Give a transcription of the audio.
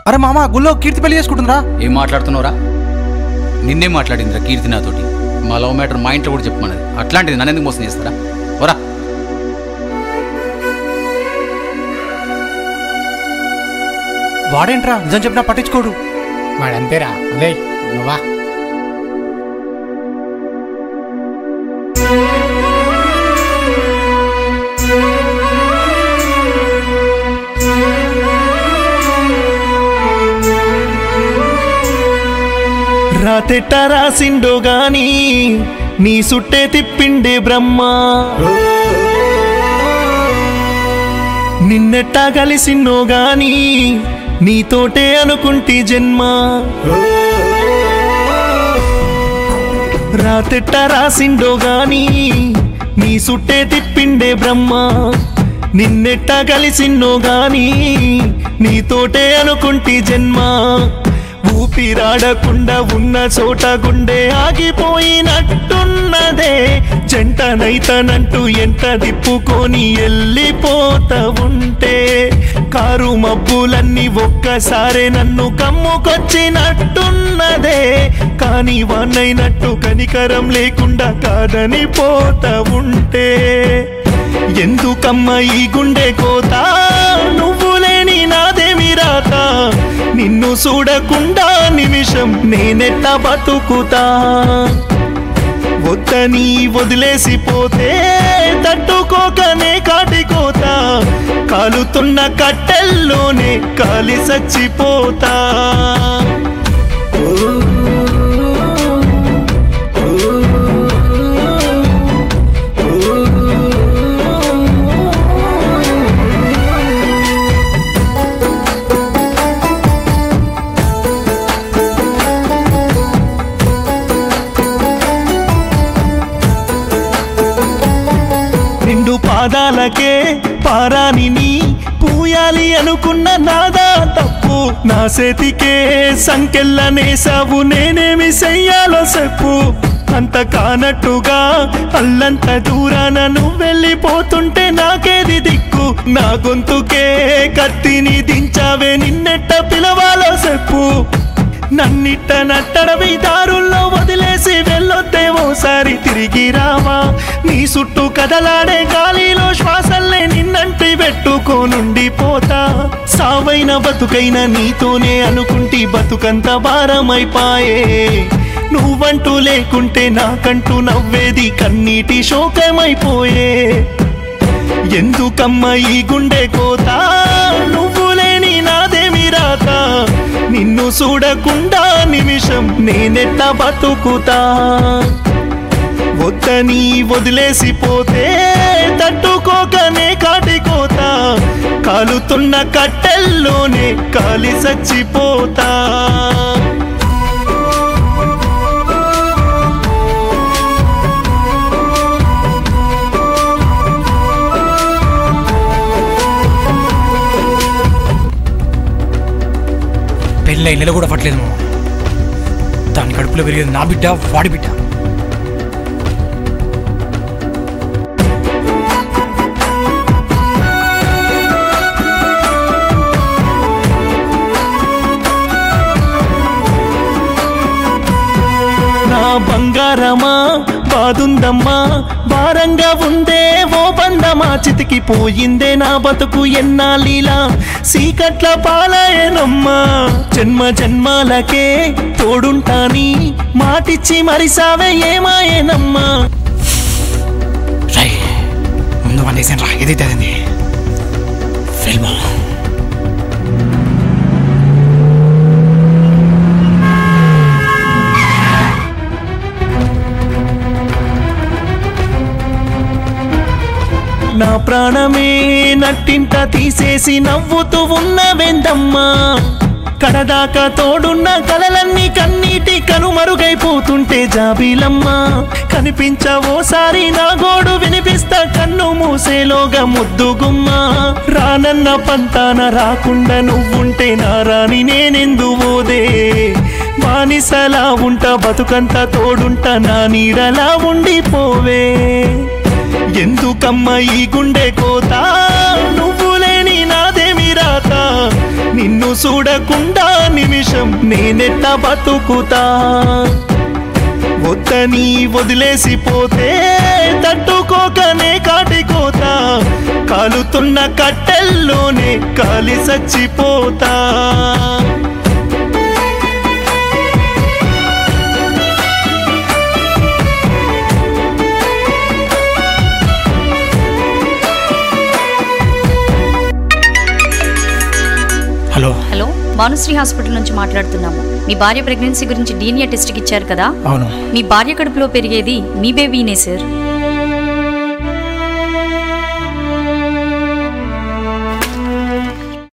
అరే మామ గుళ్ళో కీర్తి పెళ్లి చేసుకుంటుందిరా ఏం మాట్లాడుతున్నావురా నిన్నే మాట్లాడిందిరా కీర్తి నాతోటి మా లవ్ మ్యాటర్ మా ఇంట్లో కూడా చెప్పమన్నది అట్లాంటిది నన్ను ఎందుకు మోసం చేస్తారా ఓరా వాడేంట్రా నిజం చెప్పినా పట్టించుకోడు వాడంతేరా అదే నువ్వా రాతెట్ట రాసిండో గాని నీ సుట్టే తిప్పిండే బ్రహ్మ నిన్నెట్టా కలిసిన్నో గాని నీతోటే అనుకుంటి జన్మ రాతెట్ట రాసిండో గాని నీ సుట్టే తిప్పిండే బ్రహ్మ నిన్నెట్టా కలిసిన్నో గాని నీతోటే అనుకుంటి జన్మ ఊపిరాడకుండా ఉన్న చోట గుండె ఆగిపోయినట్టున్నదే జంటనైతనంటూ ఎంత దిప్పుకొని వెళ్ళిపోతా ఉంటే కారు మబ్బులన్నీ ఒక్కసారే నన్ను కమ్ముకొచ్చినట్టున్నదే కానీ వాన్నైనట్టు కనికరం లేకుండా కాదని పోతా ఉంటే ఎందుకమ్మ ఈ గుండె కోత నువ్వు లేని నాదేమి రాత నిన్ను చూడకుండా నిమిషం నేనెట్ట బతుకుతా వద్దని వదిలేసిపోతే తట్టుకోకనే కాటికోత కాలుతున్న కట్టెల్లోనే కాలి చచ్చిపోతా నిండు పాదాలకే పారానిని పూయాలి అనుకున్న నాదా తప్పు నా చేతికే సంకెళ్ళనేసావు నేనేమి చెయ్యాలో చెప్పు అంత కానట్టుగా అల్లంత దూరాన నువ్వు వెళ్ళిపోతుంటే నాకేది దిక్కు నా గొంతుకే కత్తిని దించావే నిన్నెట్ట పిలవాలో చెప్పు నన్నిట్ట నట్టడవి దారుల్లో వదిలేసి వెళ్ళొద్దే ఓసారి తిరిగి రావా నీ చుట్టూ కదలాడే గాలిలో శ్వాసల్లే నిన్నంటి పెట్టుకోనుండి పోతా సావైన బతుకైన నీతోనే అనుకుంటి బతుకంత భారమైపాయే నువ్వంటూ లేకుంటే నాకంటూ నవ్వేది కన్నీటి శోకమైపోయే ఎందుకమ్మ ఈ గుండె కోత నువ్వు లేని నాదేమి రాత నిన్ను చూడకుండా నిమిషం నేనెట్ట బతుకుతా వద్దని వదిలేసిపోతే తట్టుకోకనే కాటికోత కాలుతున్న కట్టెల్లోనే కాలి చచ్చిపోతా పెళ్ళై నెల కూడా పట్టలేదు మామ దాని కడుపులో పెరిగేది నా బిడ్డ వాడి బిడ్డ నా బంగారమా బాదుందమ్మా భారంగా ఉందే ఓ బంధమా చితికి పోయిందే నా బతుకు ఎన్నాలీలా సీకట్ల పాలయనమ్మా జన్మ జన్మాలకే తోడుంటాని మాటిచ్చి మరిసావే ఏమాయేనమ్మా రై ముందు వన్ వేసాను రా ఏదైతే అదండి ఫిల్మ్ నా ప్రాణమే నట్టింట తీసేసి నవ్వుతూ ఉన్నవెందమ్మా కడదాకా తోడున్న కలలన్నీ కన్నీటి కనుమరుగైపోతుంటే జాబీలమ్మా కనిపించవోసారి నా గోడు వినిపిస్తా కన్ను మూసేలోగా ముద్దుగుమ్మా రానన్న పంతాన రాకుండా నువ్వుంటే నా రాని నేనెందు ఓదే బానిసలా ఉంట బతుకంత తోడుంట నా నీడలా ఉండిపోవే ఎందుకమ్మ ఈ గుండె కోత నువ్వు లేని నాదేమి రాత నిన్ను చూడకుండా నిమిషం నేనెట్ట బతుకుతా వద్దని వదిలేసిపోతే తట్టుకోకనే కాటికోతా కాలుతున్న కట్టెల్లోనే కాలి చచ్చిపోతా హలో హలో భానుశ్రీ హాస్పిటల్ నుంచి మాట్లాడుతున్నాము మీ భార్య ప్రెగ్నెన్సీ గురించి డీనియా టెస్ట్కి ఇచ్చారు కదా అవును మీ భార్య కడుపులో పెరిగేది మీ బేబీనే సార్